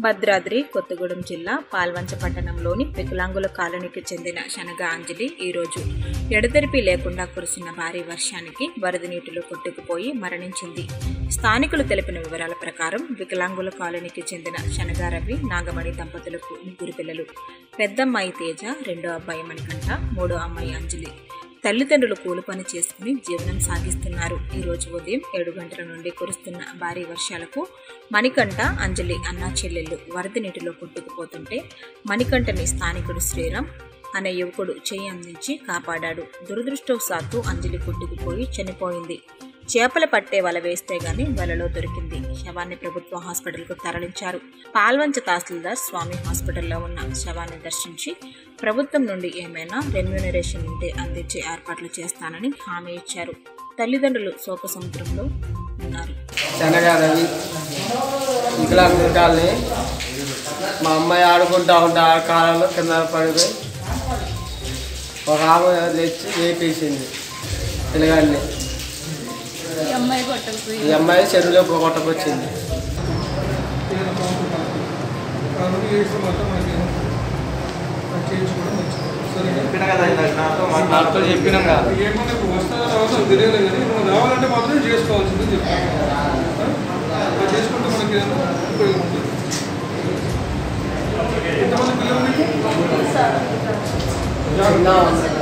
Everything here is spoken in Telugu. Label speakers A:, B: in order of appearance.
A: భద్రాద్రి కొత్తగూడెం జిల్లా పాల్వంచ పట్టణంలోని వికలాంగుల కాలనీకి చెందిన శనగ అంజలి ఈరోజు ఎడతెరిపి లేకుండా కురిసిన భారీ వర్షానికి వరద నీటిలో కొట్టుకుపోయి మరణించింది స్థానికులు తెలిపిన వివరాల ప్రకారం వికలాంగుల కాలనీకి చెందిన శనగ రవి నాగమణి దంపతులకు ముగ్గురు పిల్లలు పెద్దమ్మాయి తేజ రెండో అబ్బాయి మణికంఠ మూడో అమ్మాయి అంజలి తల్లిదండ్రులు కూలి పని చేసుకుని జీవనం సాగిస్తున్నారు ఈ రోజు ఉదయం ఏడు గంటల నుండి కురుస్తున్న భారీ వర్షాలకు మణికంఠ అంజలి అన్నా చెల్లెళ్ళు వరద నీటిలో కొట్టుకుపోతుంటే మణికంఠని స్థానికుడు శ్రీరామ్ అనే యువకుడు చేయి అందించి కాపాడాడు దురదృష్టవశాత్తు అంజలి కొట్టుకుపోయి చనిపోయింది చేపలు పట్టే వల వేస్తే గాని వలలో దొరికింది శవాన్ని ప్రభుత్వ హాస్పిటల్కు తరలించారు పాల్వంచ తహసీల్దార్ స్వామి హాస్పిటల్లో ఉన్న శవాన్ని దర్శించి ప్రభుత్వం నుండి ఏమైనా రెమ్యూనరేషన్ ఉంటే అందించే ఏర్పాట్లు చేస్తానని హామీ ఇచ్చారు తల్లిదండ్రులు శోక సముద్రంలో ఉన్నారు
B: శనగా రవి వికలాంగుల కాలనీ మా అమ్మాయి ఆడుకుంటా ఉంటే ఆ కాలంలో కింద పడిపోయి ఒక ఆమె తెచ్చి వేపేసింది పిల్లగాడిని
C: ఈ అమ్మాయి కొట్టకపోయి
B: ఈ అమ్మాయి చెరువులో కొట్టకొచ్చింది నాతో చెప్పినాం కదా
D: ఏమన్నా ఇప్పుడు వస్తుందో రావద్దో తెలియదు కానీ నువ్వు రావాలంటే మాత్రం చేసుకోవాల్సింది చెప్తాను అలా చేసుకుంటే మనకి ఏదైనా ఉపయోగం ఉంటుంది ఎంతమంది పిల్లలు మీకు
B: చిన్న